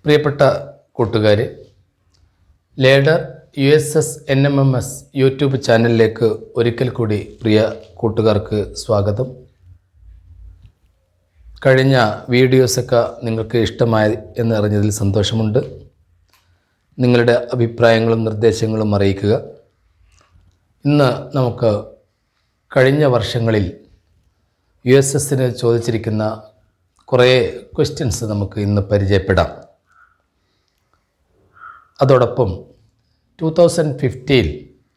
പ്രിയപ്പെട്ട കൂട്ടുകാർ ladder U S S N M M S YouTube ചാനലിലേക്ക് ഒരിക്കൽ കൂടി പ്രിയ കൂട്ടുകാർക്ക് സ്വാഗതം കഴിഞ്ഞ വീഡിയോസൊക്കെ നിങ്ങൾക്ക് ഇഷ്ടമായി എന്നറിഞ്ഞതിൽ സന്തോഷമുണ്ട് നിങ്ങളുടെ അഭിപ്രായങ്ങളും നിർദ്ദേശങ്ങളും അറിയിക്കുക ഇന്ന് നമുക്ക് കഴിഞ്ഞ വർഷങ്ങളിൽ യു എസ് എസിന് ചോദിച്ചിരിക്കുന്ന കുറേ ക്വസ്റ്റ്യൻസ് നമുക്ക് ഇന്ന് പരിചയപ്പെടാം അതോടൊപ്പം ടു തൗസൻഡ് ഫിഫ്റ്റീൻ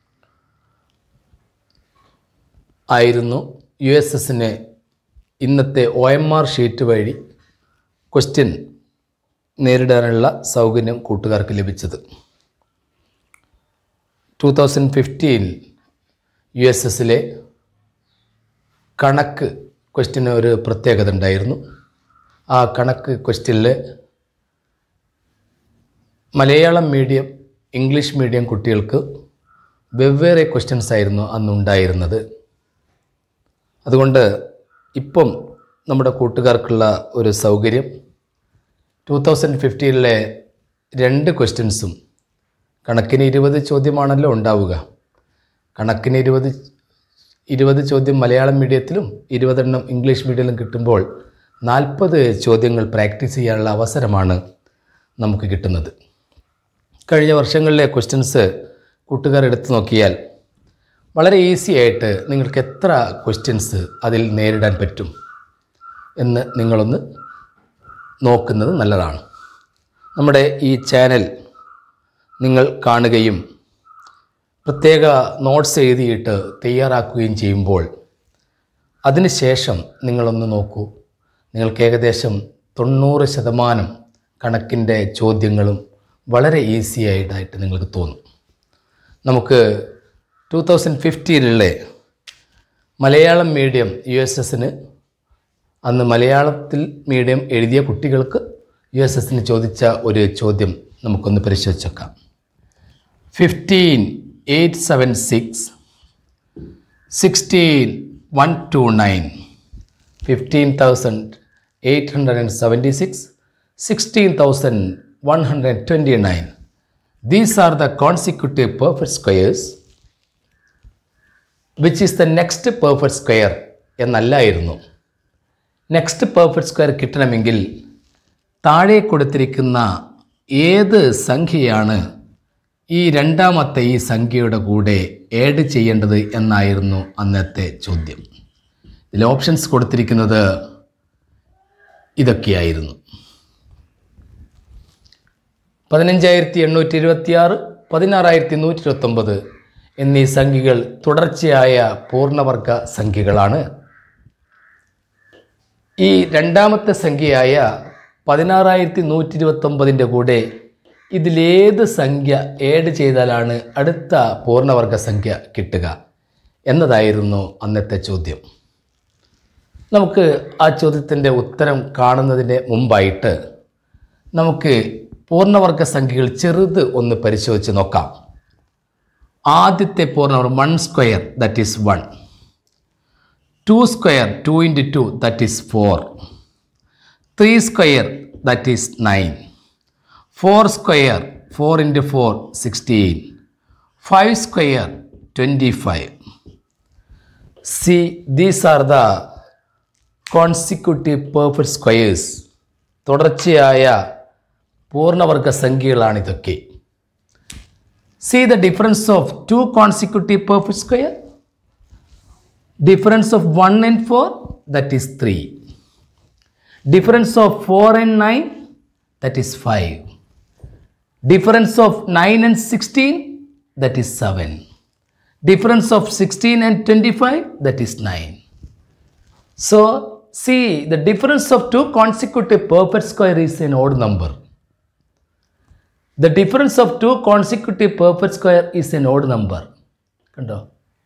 ആയിരുന്നു യു എസ് എസിന് ഇന്നത്തെ ഒ എം ആർ ഷീറ്റ് വഴി ക്വസ്റ്റ്യൻ നേരിടാനുള്ള സൗകര്യം കൂട്ടുകാർക്ക് ലഭിച്ചത് two thousand fifteen U S എസിലെ കണക്ക് ക്വസ്റ്റ്യന് ഒരു പ്രത്യേകത ഉണ്ടായിരുന്നു ആ കണക്ക് ക്വസ്റ്റ്യനിൽ മലയാളം മീഡിയം ഇംഗ്ലീഷ് മീഡിയം കുട്ടികൾക്ക് വെവ്വേറെ ക്വസ്റ്റ്യൻസ് ആയിരുന്നു അന്നുണ്ടായിരുന്നത് അതുകൊണ്ട് ഇപ്പം നമ്മുടെ കൂട്ടുകാർക്കുള്ള ഒരു സൗകര്യം ടു തൗസൻഡ് ഫിഫ്റ്റീനിലെ രണ്ട് ക്വസ്റ്റ്യൻസും കണക്കിന് ഇരുപത് ചോദ്യമാണല്ലോ ഉണ്ടാവുക കണക്കിന് ഇരുപത് ഇരുപത് ചോദ്യം മലയാളം മീഡിയത്തിലും ഇരുപതെണ്ണം ഇംഗ്ലീഷ് മീഡിയത്തിലും കിട്ടുമ്പോൾ നാൽപ്പത് ചോദ്യങ്ങൾ പ്രാക്ടീസ് ചെയ്യാനുള്ള അവസരമാണ് നമുക്ക് കിട്ടുന്നത് കഴിഞ്ഞ വർഷങ്ങളിലെ ക്വസ്റ്റ്യൻസ് കൂട്ടുകാർ എടുത്തു നോക്കിയാൽ വളരെ ഈസി ആയിട്ട് നിങ്ങൾക്ക് എത്ര ക്വസ്റ്റ്യൻസ് അതിൽ നേരിടാൻ പറ്റും എന്ന് നിങ്ങളൊന്ന് നോക്കുന്നത് നല്ലതാണ് നമ്മുടെ ഈ ചാനൽ നിങ്ങൾ കാണുകയും പ്രത്യേക നോട്ട്സ് എഴുതിയിട്ട് തയ്യാറാക്കുകയും ചെയ്യുമ്പോൾ അതിനുശേഷം നിങ്ങളൊന്ന് നോക്കൂ നിങ്ങൾക്ക് ഏകദേശം തൊണ്ണൂറ് ശതമാനം കണക്കിൻ്റെ ചോദ്യങ്ങളും വളരെ ഈസി ആയിട്ടായിട്ട് നിങ്ങൾക്ക് തോന്നും നമുക്ക് ടു തൗസൻഡ് ഫിഫ്റ്റീനിലെ മലയാളം മീഡിയം യു എസ് എസിന് അന്ന് മലയാളത്തിൽ മീഡിയം എഴുതിയ കുട്ടികൾക്ക് യു എസ് എസിന് ചോദിച്ച ഒരു ചോദ്യം നമുക്കൊന്ന് പരിശോധിച്ചേക്കാം fifteen eight seven six sixteen one two nine fifteen thousand eight hundred and seventy six sixteen thousand one hundred twenty nine these are the consecutive perfect squares which is the next perfect square എന്നല്ലായിരുന്നു next perfect square കിട്ടണമെങ്കിൽ താഴെ കൊടുത്തിരിക്കുന്ന ഏത് സംഖ്യയാണ് ഈ രണ്ടാമത്തെ ഈ സംഖ്യയുടെ കൂടെ ഏഡ് ചെയ്യേണ്ടത് എന്നായിരുന്നു അന്നത്തെ ചോദ്യം ഇതിൽ ഓപ്ഷൻസ് കൊടുത്തിരിക്കുന്നത് ഇതൊക്കെയായിരുന്നു പതിനഞ്ചായിരത്തി എണ്ണൂറ്റി ഇരുപത്തി ആറ് പതിനാറായിരത്തി നൂറ്റി ഇരുപത്തൊമ്പത് എന്നീ സംഖ്യകൾ തുടർച്ചയായ പൂർണ്ണവർഗ സംഖ്യകളാണ് ഈ രണ്ടാമത്തെ സംഖ്യയായ പതിനാറായിരത്തി നൂറ്റി ഇരുപത്തൊമ്പതിൻ്റെ കൂടെ ഇതിലേത് സംഖ്യ ഏഡ് ചെയ്താലാണ് അടുത്ത പൂർണ്ണവർഗ സംഖ്യ കിട്ടുക എന്നതായിരുന്നു അന്നത്തെ ചോദ്യം നമുക്ക് ആ ചോദ്യത്തിൻ്റെ ഉത്തരം കാണുന്നതിന് മുമ്പായിട്ട് നമുക്ക് പൂർണ്ണവർഗ സംഖ്യകൾ ചെറുത് ഒന്ന് പരിശോധിച്ച് നോക്കാം ആദ്യത്തെ പൂർണ്ണവർഗം one square that is one two square two into two that is four three square that is nine four square four into four sixteen five square twenty five see these are the consecutive perfect squares തുടർച്ചയായ പൂർണ്ണവർഗ സംഖ്യകളാണിതൊക്കെ see the difference of two consecutive perfect square difference of one and four that is three difference of four and nine that is five difference of nine and sixteen that is seven difference of sixteen and twenty five that is nine So, see the difference of two consecutive perfect square is an odd number. The difference of two consecutive perfect square is an odd number. കണ്ടോ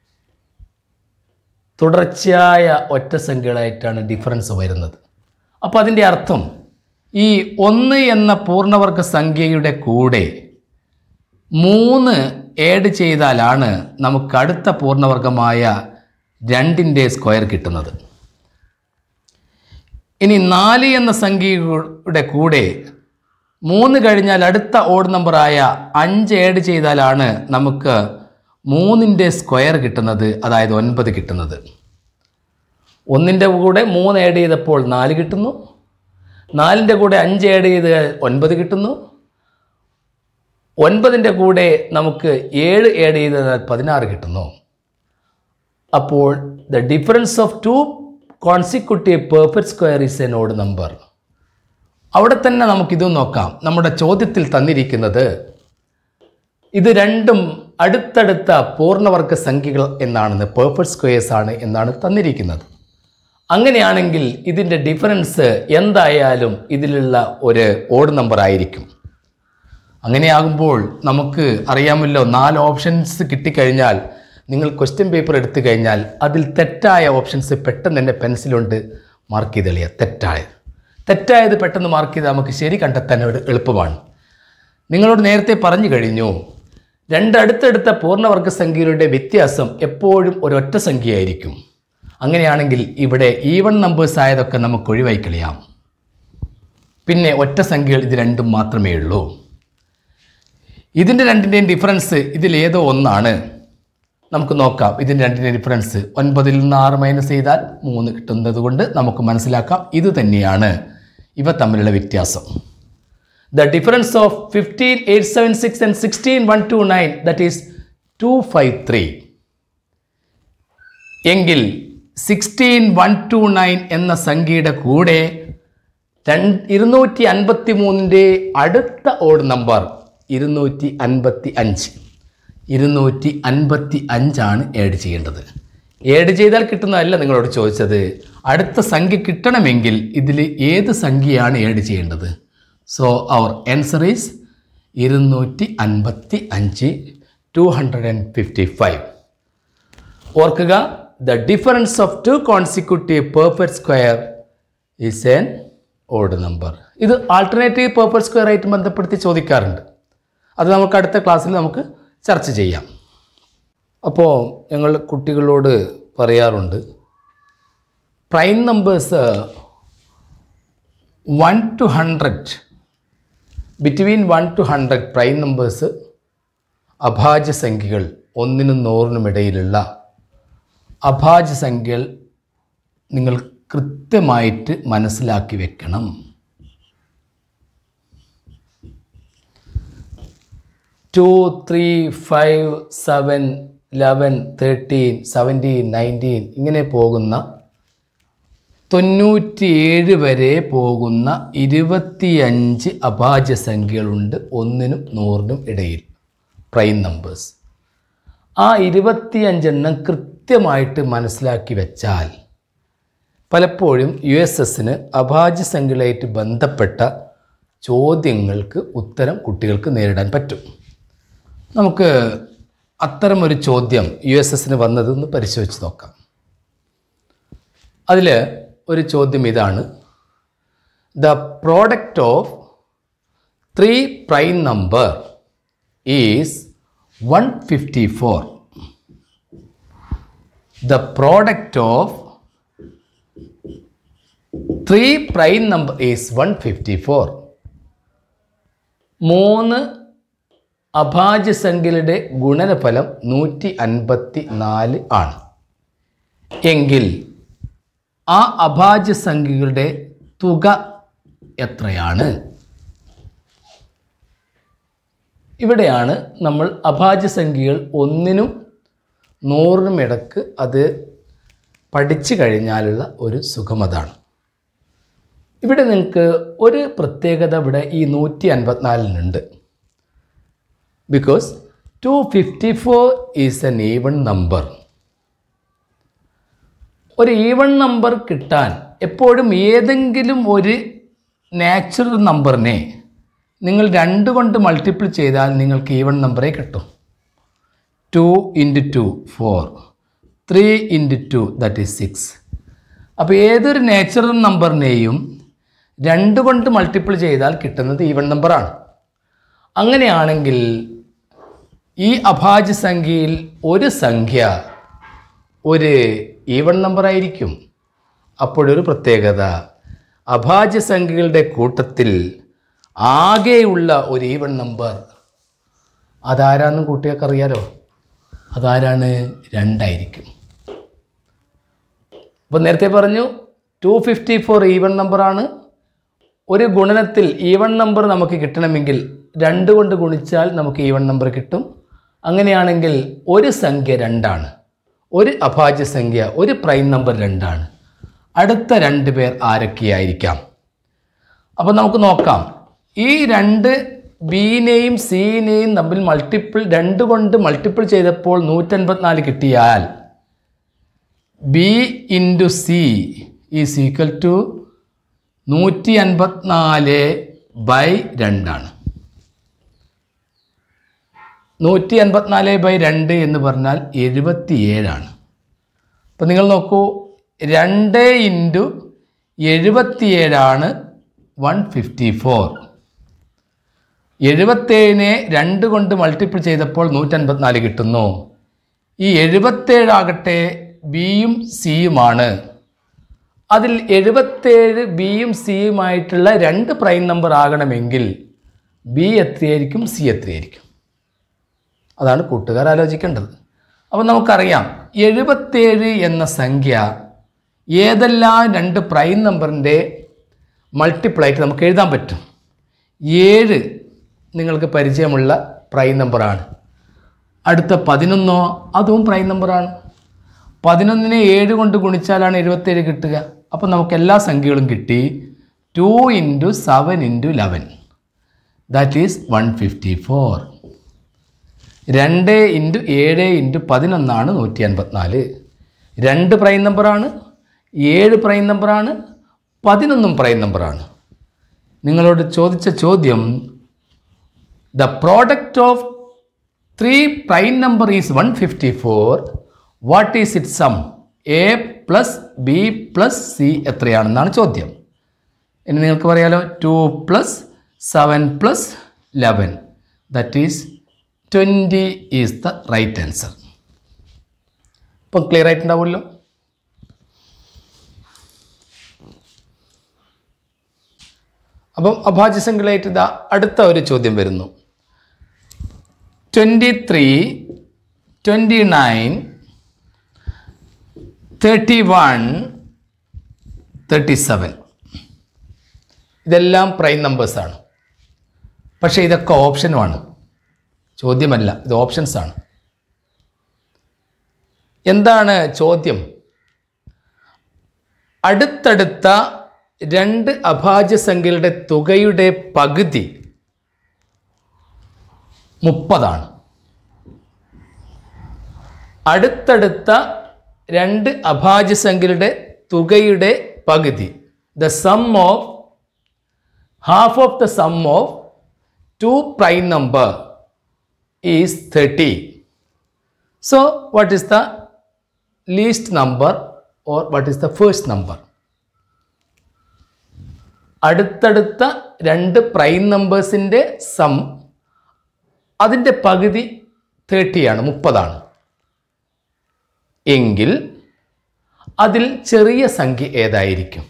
തുടർച്ചയായ ഒറ്റ സംഖ്യകളായിട്ടാണ് difference വരുന്നത് അപ്പോൾ അതിൻ്റെ അർത്ഥം ഈ ഒന്ന് എന്ന പൂർണ്ണവർഗ സംഖ്യയുടെ കൂടെ മൂന്ന് ഏഡ് ചെയ്താലാണ് നമുക്ക് അടുത്ത പൂർണ്ണവർഗമായ രണ്ടിൻ്റെ സ്ക്വയർ കിട്ടുന്നത് ഇനി നാല് എന്ന സംഖ്യയുടെ കൂടെ മൂന്ന് കഴിഞ്ഞാൽ അടുത്ത ഓഡ് നമ്പറായ അഞ്ച് ആഡ് ചെയ്താലാണ് നമുക്ക് മൂന്നിൻ്റെ സ്ക്വയർ കിട്ടുന്നത് അതായത് ഒൻപത് കിട്ടുന്നത് ഒന്നിൻ്റെ കൂടെ മൂന്ന് ആഡ് ചെയ്തപ്പോൾ നാല് കിട്ടുന്നു നാലിൻ്റെ കൂടെ അഞ്ച് ആഡ് ചെയ്ത് ഒൻപത് കിട്ടുന്നു ഒൻപതിൻ്റെ കൂടെ നമുക്ക് ഏഴ് ആഡ് ചെയ്താൽ പതിനാറ് കിട്ടുന്നു അപ്പോൾ the difference of two consecutive perfect square is an odd number അവിടെ തന്നെ നമുക്കിതും നോക്കാം നമ്മുടെ ചോദ്യത്തിൽ തന്നിരിക്കുന്നത് ഇത് രണ്ടും അടുത്തടുത്ത പൂർണ്ണവർഗ സംഖ്യകൾ എന്നാണ് പെർഫെക്റ്റ് സ്ക്വയേഴ്സ് ആണ് എന്നാണ് തന്നിരിക്കുന്നത് അങ്ങനെയാണെങ്കിൽ ഇതിൻ്റെ ഡിഫറൻസ് എന്തായാലും ഇതിലുള്ള ഒരു ഓഡ് നമ്പർ ആയിരിക്കും അങ്ങനെയാകുമ്പോൾ നമുക്ക് അറിയാമല്ലോ നാല് ഓപ്ഷൻസ് കിട്ടിക്കഴിഞ്ഞാൽ നിങ്ങൾ ക്വസ്റ്റ്യൻ പേപ്പർ എടുത്തു കഴിഞ്ഞാൽ അതിൽ തെറ്റായ ഓപ്ഷൻസ് പെട്ടെന്ന് തന്നെ പെൻസിലുണ്ട് മാർക്ക് ചെയ്ത് എളിയ തെറ്റായത് തെറ്റായത് പെട്ടെന്ന് മാർക്ക് ചെയ്ത് നമുക്ക് ശരി കണ്ടെത്താൻ ഒരു എളുപ്പമാണ് നിങ്ങളോട് നേരത്തെ പറഞ്ഞു കഴിഞ്ഞു രണ്ട് അടുത്തടുത്ത പൂർണ്ണവർഗ സംഖ്യകളുടെ വ്യത്യാസം എപ്പോഴും ഒരൊറ്റ സംഖ്യയായിരിക്കും അങ്ങനെയാണെങ്കിൽ ഇവിടെ ഈവൺ നമ്പേഴ്സ് ആയതൊക്കെ നമുക്ക് ഒഴിവായി കളയാം പിന്നെ ഒറ്റ സംഖ്യകൾ ഇത് രണ്ടും മാത്രമേ ഉള്ളൂ ഇതിൻ്റെ രണ്ടിൻ്റെയും ഡിഫറൻസ് ഇതിലേതോ ഒന്നാണ് നമുക്ക് നോക്കാം ഇതിൻ്റെ രണ്ടിൻ്റെ ഡിഫറൻസ് ഒൻപതിൽ നിന്ന് ആറ് മൈനസ് ചെയ്താൽ മൂന്ന് കിട്ടുന്നത് കൊണ്ട് നമുക്ക് മനസ്സിലാക്കാം ഇത് തന്നെയാണ് ഇവ തമ്മിലുള്ള വ്യത്യാസം the difference of fifteen eight seven six and sixteen one two nine that is two five three എങ്കിൽ സിക്സ്റ്റീൻ വൺ ടു നയൻ എന്ന സംഖ്യയുടെ കൂടെ രണ്ട് ഇരുന്നൂറ്റി അൻപത്തി മൂന്നിൻ്റെ അടുത്ത ഓഡ് നമ്പർ ഇരുന്നൂറ്റി അൻപത്തി അഞ്ച് ഇരുന്നൂറ്റി അൻപത്തി അഞ്ചാണ് ഏഡ് ചെയ്യേണ്ടത് ഏഡ് ചെയ്താൽ കിട്ടുന്നതല്ല നിങ്ങളോട് ചോദിച്ചത് അടുത്ത സംഖ്യ കിട്ടണമെങ്കിൽ ഇതിൽ ഏത് സംഖ്യയാണ് ഏഡ് ചെയ്യേണ്ടത് സോ അവർ ആൻസർ ഈസ് ഇരുന്നൂറ്റി അൻപത്തി അഞ്ച് two hundred and fifty five ഓർക്കുക the difference of two consecutive perfect square is an odd number ഇത് ആൾട്ടർനേറ്റീവ് പെർഫെക്റ്റ് സ്ക്വയർ ആയിട്ട് ബന്ധപ്പെടുത്തി ചോദിക്കാറുണ്ട് അത് നമുക്ക് അടുത്ത ക്ലാസ്സിൽ നമുക്ക് ചർച്ച ചെയ്യാം അപ്പോൾ ഞങ്ങൾ കുട്ടികളോട് പറയാറുണ്ട് prime numbers one to hundred between one to hundred prime numbers അഭാജ്യ സംഖ്യകൾ ഒന്നിനും നൂറിനും ഇടയിലുള്ള അഭാജ്യ സംഖ്യകൾ നിങ്ങൾ കൃത്യമായിട്ട് മനസ്സിലാക്കി വെക്കണം two three five seven eleven thirteen seventeen nineteen ഇങ്ങനെ പോകുന്ന തൊണ്ണൂറ്റിയേഴ് വരെ പോകുന്ന ഇരുപത്തിയഞ്ച് അഭാജ്യ സംഖ്യകളുണ്ട് ഒന്നിനും നൂറിനും ഇടയിൽ പ്രൈം നമ്പേഴ്സ് ആ ഇരുപത്തിയഞ്ചെണ്ണം കൃത്യമായിട്ട് മനസ്സിലാക്കി വെച്ചാൽ പലപ്പോഴും യു എസ് എസിന് അഭാജ്യ സംഖ്യകളായിട്ട് ബന്ധപ്പെട്ട ചോദ്യങ്ങൾക്ക് ഉത്തരം കുട്ടികൾക്ക് നേരിടാൻ പറ്റും നമുക്ക് അത്തരമൊരു ചോദ്യം യു എസ് എസിന് വന്നതെന്ന് പരിശോധിച്ച് നോക്കാം അതിൽ ഒരു ചോദ്യം ഇതാണ് the product of three prime number is one fifty four the product of three prime number is one fifty four മൂന്ന് അഭാജ്യ സംഖ്യയുടെ ഗുണനഫലം നൂറ്റി അൻപത്തി നാല് ആണ് എങ്കിൽ ആ അഭാജ്യ സംഖ്യകളുടെ തുക എത്രയാണ് ഇവിടെയാണ് നമ്മൾ അഭാജ്യ സംഖ്യകൾ ഒന്നിനും നൂറിനും ഇടക്ക് അത് പഠിച്ചു കഴിഞ്ഞാലുള്ള ഒരു സുഖമതാണ് ഇവിടെ നിങ്ങൾക്ക് ഒരു പ്രത്യേകത ഇവിടെ ഈ നൂറ്റി അൻപത്തിനാലിനുണ്ട് because two fifty four is an even number ഒരു ഈവൺ നമ്പർ കിട്ടാൻ എപ്പോഴും ഏതെങ്കിലും ഒരു നാച്ചുറൽ നമ്പറിനെ നിങ്ങൾ രണ്ട് കൊണ്ട് മൾട്ടിപ്പിൾ ചെയ്താൽ നിങ്ങൾക്ക് ഈവൺ നമ്പറേ കിട്ടും two into two four three into two that is six അപ്പോൾ ഏതൊരു നാച്ചുറൽ നമ്പറിനെയും രണ്ട് കൊണ്ട് മൾട്ടിപ്പിൾ ചെയ്താൽ കിട്ടുന്നത് ഈവൺ നമ്പറാണ് അങ്ങനെയാണെങ്കിൽ ഈ അഭാജ്യ സംഖ്യയിൽ ഒരു സംഖ്യ ഒരു ഈവൺ നമ്പർ ആയിരിക്കും അപ്പോഴൊരു പ്രത്യേകത അഭാജ്യ സംഖ്യകളുടെ കൂട്ടത്തിൽ ആകെയുള്ള ഒരു ഈവൺ നമ്പർ അതാരാന്നും കുട്ടികൾക്ക് അറിയാലോ അതാരാണ് രണ്ടായിരിക്കും അപ്പോൾ നേരത്തെ പറഞ്ഞു ടു ഫിഫ്റ്റി ഫോർ ഈവൺ നമ്പറാണ് ഒരു ഗുണനത്തിൽ ഈവൺ നമ്പർ നമുക്ക് കിട്ടണമെങ്കിൽ രണ്ട് കൊണ്ട് ഗുണിച്ചാൽ നമുക്ക് ഈവൺ നമ്പർ കിട്ടും അങ്ങനെയാണെങ്കിൽ ഒരു സംഖ്യ രണ്ടാണ് ഒരു അഭാജ്യ സംഖ്യ ഒരു പ്രൈം നമ്പർ രണ്ടാണ് അടുത്ത രണ്ട് പേർ ആരൊക്കെയായിരിക്കാം അപ്പോൾ നമുക്ക് നോക്കാം ഈ രണ്ട് ബിനെയും സിനെയും തമ്മിൽ മൾട്ടിപ്പിൾ രണ്ട് കൊണ്ട് മൾട്ടിപ്പിൾ ചെയ്തപ്പോൾ നൂറ്റൻപത്തിനാല് കിട്ടിയാൽ B into C is equal to നൂറ്റി അൻപത്തിനാല് ബൈ രണ്ടാണ് നൂറ്റി അൻപത്തിനാല് ബൈ രണ്ട് എന്ന് പറഞ്ഞാൽ എഴുപത്തിയേഴാണ് അപ്പം നിങ്ങൾ നോക്കൂ രണ്ട് ഇൻറ്റു എഴുപത്തിയേഴാണ് വൺ ഫിഫ്റ്റി ഫോർ എഴുപത്തേഴിനെ രണ്ട് കൊണ്ട് മൾട്ടിപ്പിൾ ചെയ്തപ്പോൾ നൂറ്റൻപത്തിനാല് കിട്ടുന്നു ഈ എഴുപത്തേഴാകട്ടെ ബിയും സിയുമാണ് അതിൽ എഴുപത്തേഴ് ബിയും സിയുമായിട്ടുള്ള രണ്ട് പ്രൈം നമ്പർ ആകണമെങ്കിൽ ബി എത്രയായിരിക്കും സി എത്രയായിരിക്കും അതാണ് കൂട്ടുകാർ ആലോചിക്കേണ്ടത് അപ്പോൾ നമുക്കറിയാം എഴുപത്തേഴ് എന്ന സംഖ്യ ഏതെല്ലാം രണ്ട് പ്രൈം നമ്പറിൻ്റെ മൾട്ടിപ്പിളായിട്ട് നമുക്ക് എഴുതാൻ പറ്റും ഏഴ് നിങ്ങൾക്ക് പരിചയമുള്ള പ്രൈം നമ്പറാണ് അടുത്ത പതിനൊന്നോ അതും പ്രൈം നമ്പറാണ് പതിനൊന്നിനെ ഏഴ് കൊണ്ട് ഗുണിച്ചാലാണ് എഴുപത്തേഴ് കിട്ടുക അപ്പോൾ നമുക്ക് എല്ലാ സംഖ്യകളും കിട്ടി two into seven into eleven that is one fifty four രണ്ട് ഇൻറ്റു ഏഴ് ഇൻറ്റു പതിനൊന്നാണ് നൂറ്റി അൻപത്തിനാല് രണ്ട് പ്രൈം നമ്പറാണ് ഏഴ് പ്രൈം നമ്പറാണ് പതിനൊന്നും പ്രൈം നമ്പറാണ് നിങ്ങളോട് ചോദിച്ച ചോദ്യം the product of three prime number is one fifty four what is it sum A plus B plus C എത്രയാണെന്നാണ് ചോദ്യം ഇനി നിങ്ങൾക്ക് പറയാലോ two plus seven plus eleven that is twenty is the right answer ഇപ്പം clear ആയിട്ടുണ്ടാവുമല്ലോ അപ്പം അഭാജ്യസംഖ്യകളായിട്ട് ഇതാ അടുത്ത ഒരു ചോദ്യം വരുന്നു twenty three twenty nine thirty one thirty seven ഇതെല്ലാം പ്രൈം നമ്പേഴ്സാണ് പക്ഷേ ഇതൊക്കെ ഓപ്ഷനുമാണ് ചോദ്യമല്ല ഇത് ഓപ്ഷൻസ് ആണ് എന്താണ് ചോദ്യം അടുത്തടുത്ത രണ്ട് അഭാജ്യ സംഖ്യകളുടെ തുകയുടെ പകുതി മുപ്പതാണ് അടുത്തടുത്ത രണ്ട് അഭാജ്യ സംഖ്യകളുടെ തുകയുടെ പകുതി the sum of half of the sum of two prime number is thirty so what is the least number or what is the first number അടുത്തടുത്ത രണ്ട് പ്രൈം നമ്പേഴ്സിൻ്റെ സം അതിൻ്റെ പകുതി തേർട്ടിയാണ് മുപ്പതാണ് എങ്കിൽ അതിൽ ചെറിയ സംഖ്യ ഏതായിരിക്കും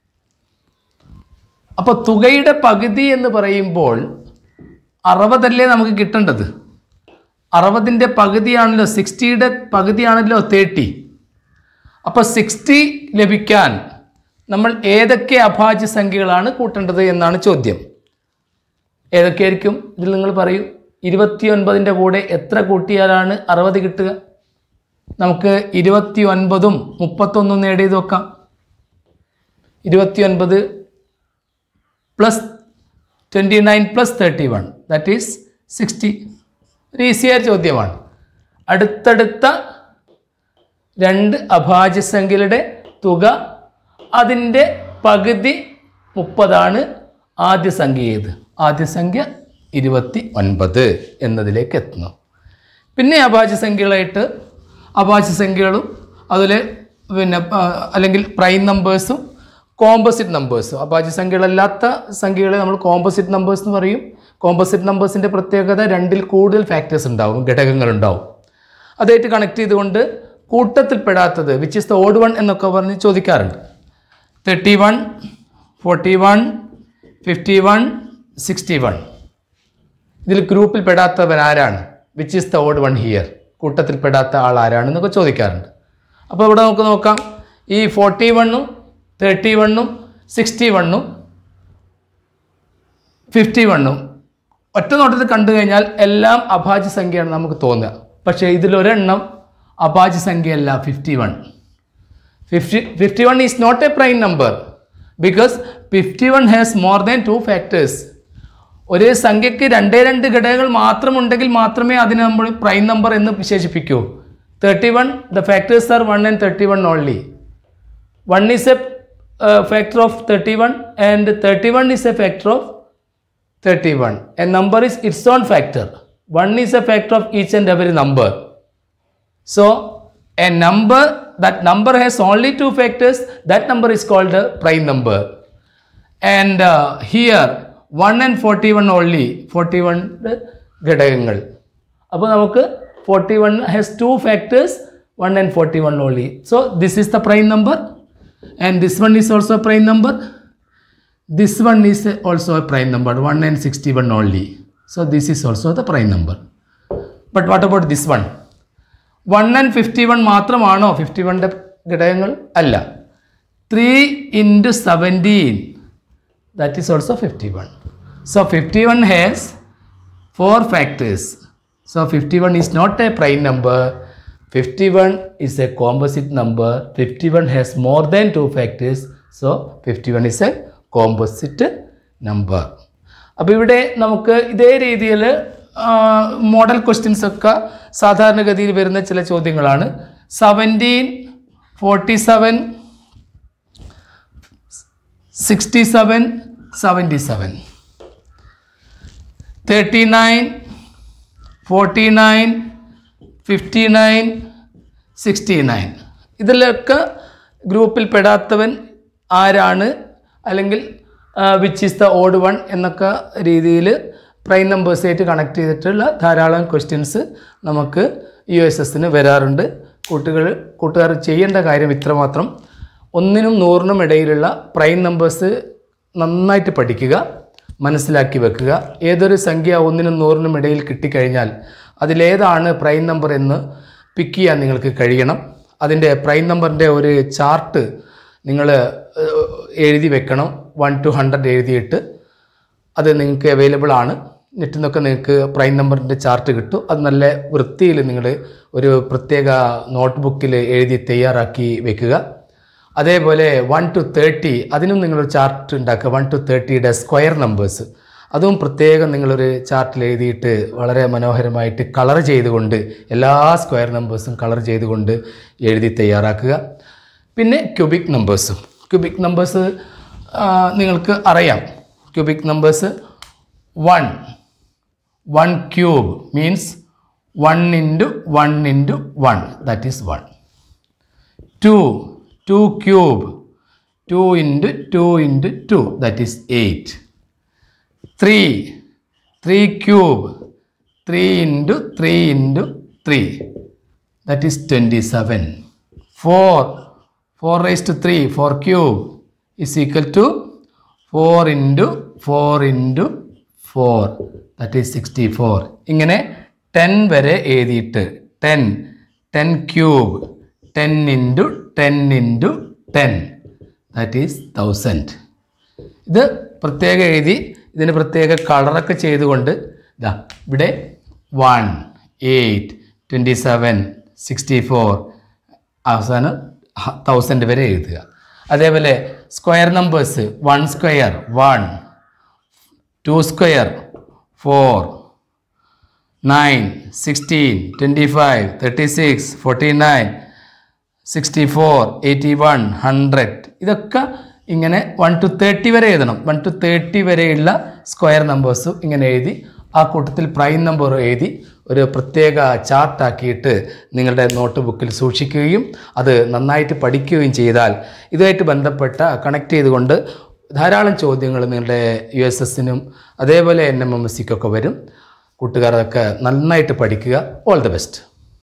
അപ്പോൾ തുകയുടെ പകുതി എന്ന് പറയുമ്പോൾ അറുപതല്ലേ നമുക്ക് കിട്ടേണ്ടത് അറുപതിൻ്റെ പകുതിയാണല്ലോ സിക്സ്റ്റിയുടെ പകുതിയാണല്ലോ തേർട്ടി അപ്പോൾ സിക്സ്റ്റി ലഭിക്കാൻ നമ്മൾ ഏതൊക്കെ അഭാജ്യ സംഖ്യകളാണ് കൂട്ടേണ്ടത് എന്നാണ് ചോദ്യം ഏതൊക്കെയായിരിക്കും ഇതിൽ നിങ്ങൾ പറയൂ ഇരുപത്തി ഒൻപതിൻ്റെ കൂടെ എത്ര കൂട്ടിയാലാണ് അറുപത് കിട്ടുക നമുക്ക് ഇരുപത്തി ഒൻപതും മുപ്പത്തൊന്നും നേടിയത് നോക്കാം ഇരുപത്തി ഒൻപത് plus twenty nine plus thirty one that is sixty ഒരു ഈസിയായ ചോദ്യമാണ് അടുത്തടുത്ത രണ്ട് അഭാജ്യ സംഖ്യകളുടെ തുക അതിൻ്റെ പകുതി മുപ്പതാണ് ആദ്യ സംഖ്യ ഏത് ആദ്യ സംഖ്യ ഇരുപത്തി ഒൻപത് എന്നതിലേക്ക് എത്തുന്നു പിന്നെ അഭാജ്യ സംഖ്യകളായിട്ട് അഭാജ്യ സംഖ്യകളും അതിൽ പിന്നെ ആ, അല്ലെങ്കിൽ പ്രൈം നമ്പേഴ്സും കോമ്പോസിറ്റ് നമ്പേഴ്സും അഭാജ്യ സംഖ്യകളല്ലാത്ത സംഖ്യകളെ നമ്മൾ കോമ്പോസിറ്റ് നമ്പേഴ്സ് എന്ന് പറയും കോമ്പോസിറ്റ് നമ്പേഴ്സിൻ്റെ പ്രത്യേകത രണ്ടിൽ കൂടുതൽ ഫാക്ടേഴ്സ് ഉണ്ടാവും ഘടകങ്ങളുണ്ടാവും അതായിട്ട് കണക്ട് ചെയ്തുകൊണ്ട് കൂട്ടത്തിൽപ്പെടാത്തത് which is the odd one എന്നൊക്കെ പറഞ്ഞ് ചോദിക്കാറുണ്ട് thirty one forty one fifty one sixty one ഇതിൽ ഗ്രൂപ്പിൽ പെടാത്തവൻ ആരാണ് which is the odd one here കൂട്ടത്തിൽ പെടാത്ത ആൾ ആരാണെന്നൊക്കെ ചോദിക്കാറുണ്ട് അപ്പോൾ ഇവിടെ നമുക്ക് നോക്കാം ഈ ഫോർട്ടി വണ്ണും തേർട്ടി വണ്ണും സിക്സ്റ്റി വണ്ണും ഫിഫ്റ്റി വണ്ണും ഒറ്റ നോട്ടത്തിൽ കണ്ടു കഴിഞ്ഞാൽ എല്ലാം അഭാജ്യ സംഖ്യയാണ് നമുക്ക് തോന്നുക പക്ഷേ ഇതിലൊരെണ്ണം അഭാജ്യ സംഖ്യയല്ല fifty one fifty fifty one is not a prime number because fifty one has more than two factors ഒരു സംഖ്യയ്ക്ക് രണ്ടേ രണ്ട് ഘടകങ്ങൾ മാത്രം ഉണ്ടെങ്കിൽ മാത്രമേ അതിനെ നമ്മൾ പ്രൈം നമ്പർ എന്ന് വിശേഷിപ്പിക്കൂ thirty one the factors are one and thirty one only one is a factor of thirty one and thirty one is a factor of 31. A number is its own factor. 1 is a factor of each and every number. So, a number, that number has only two factors, that number is called a prime number. And uh, here, 1 and 41 only, 41 ഘടകങ്ങൾ അപ്പോൾ നമുക്ക് forty one has two factors one and forty one only so this is the prime number and this one is also prime number this one is also a prime number 1 and 61 only so this is also the prime number but what about this one 1 and 51 മാത്രമാണോ fifty വണ്ണിൻ്റെ ഘടകങ്ങൾ അല്ല three into seventeen that is also fifty one so fifty one has four factors so fifty one is not a prime number fifty one is a composite number fifty one has more than two factors so fifty one is a composite number അപ്പോൾ ഇവിടെ നമുക്ക് ഇതേ രീതിയിൽ model questions ഒക്കെ സാധാരണഗതിയിൽ വരുന്ന ചില ചോദ്യങ്ങളാണ് seventeen forty seven sixty seven seventy seven thirty nine forty nine fifty nine sixty nine ഇതിലൊക്കെ ഗ്രൂപ്പിൽ പെടാത്തവൻ ആരാണ് അല്ലെങ്കിൽ which is the odd one എന്നൊക്കെ രീതിയിൽ പ്രൈം നമ്പേഴ്സായിട്ട് കണക്ട് ചെയ്തിട്ടുള്ള ധാരാളം ക്വസ്റ്റ്യൻസ് നമുക്ക് യു എസ് എസിന് വരാറുണ്ട് കൂട്ടുകൾ കൂട്ടുകാർ ചെയ്യേണ്ട കാര്യം ഇത്രമാത്രം ഒന്നിനും നൂറിനും ഇടയിലുള്ള പ്രൈം നമ്പേഴ്സ് നന്നായിട്ട് പഠിക്കുക മനസ്സിലാക്കി വെക്കുക ഏതൊരു സംഖ്യ ഒന്നിനും നൂറിനും ഇടയിൽ കിട്ടിക്കഴിഞ്ഞാൽ അതിലേതാണ് പ്രൈം നമ്പർ എന്ന് പിക്ക് ചെയ്യാൻ നിങ്ങൾക്ക് കഴിയണം അതിൻ്റെ പ്രൈം നമ്പറിൻ്റെ ഒരു ചാർട്ട് നിങ്ങൾ എഴുതി വെക്കണം വൺ ടു ഹൺഡ്രഡ് എഴുതിയിട്ട് അത് നിങ്ങൾക്ക് അവൈലബിൾ ആണ് നെറ്റിൽ നിന്നൊക്കെ നിങ്ങൾക്ക് പ്രൈം നമ്പറിൻ്റെ ചാർട്ട് കിട്ടും അത് നല്ല വൃത്തിയിൽ നിങ്ങൾ ഒരു പ്രത്യേക നോട്ട്ബുക്കിൽ എഴുതി തയ്യാറാക്കി വെക്കുക അതേപോലെ വൺ ടു തേർട്ടി അതിനും നിങ്ങളൊരു ചാർട്ട് ഉണ്ടാക്കുക വൺ ടു തേർട്ടിയുടെ സ്ക്വയർ നമ്പേഴ്സ് അതും പ്രത്യേകം നിങ്ങളൊരു ചാർട്ടിൽ എഴുതിയിട്ട് വളരെ മനോഹരമായിട്ട് കളർ ചെയ്തുകൊണ്ട് എല്ലാ സ്ക്വയർ നമ്പേഴ്സും കളർ ചെയ്തുകൊണ്ട് എഴുതി തയ്യാറാക്കുക പിന്നെ ക്യൂബിക് നമ്പേഴ്സും ക്യൂബിക് നമ്പേഴ്സ് നിങ്ങൾക്ക് അറിയാം cubic numbers one one cube means one into one into one that is one two two cube two into two into two that is eight three three cube three into three into three that is twenty seven four four rise to three four cube is equal to four into four into four that is sixty four ഇങ്ങനെ ten വരെ എഴുതിയിട്ട് ten ten cube ten into ten into ten that is thousand ഇത് പ്രത്യേകം എഴുതി ഇതിന് പ്രത്യേക കളറൊക്കെ ചെയ്തുകൊണ്ട് ഇതാ ഇവിടെ one eight twenty seven sixty four അവസാനം തൗസൻഡ് വരെ എഴുതുക അതേപോലെ square numbers one square one two square four nine sixteen twenty five thirty six forty nine sixty four eighty one hundred ഇതൊക്കെ ഇങ്ങനെ വൺ ടു തേർട്ടി വരെ എഴുതണം one two thirty വരെയുള്ള square നമ്പേഴ്സും ഇങ്ങനെ എഴുതി ആ കൂട്ടത്തിൽ പ്രൈം നമ്പർ എഴുതി ഒരു പ്രത്യേക ചാർട്ടാക്കിയിട്ട് നിങ്ങളുടെ നോട്ട് ബുക്കിൽ സൂക്ഷിക്കുകയും അത് നന്നായിട്ട് പഠിക്കുകയും ചെയ്താൽ ഇതുമായിട്ട് ബന്ധപ്പെട്ട കണക്ട് ചെയ്തുകൊണ്ട് ധാരാളം ചോദ്യങ്ങൾ നിങ്ങളുടെ യു എസ് എസിനും അതേപോലെ എൻ എം എം എസ് സിക്കൊക്കെ വരും കൂട്ടുകാരൊക്കെ നന്നായിട്ട് പഠിക്കുക ഓൾ ദി ബെസ്റ്റ്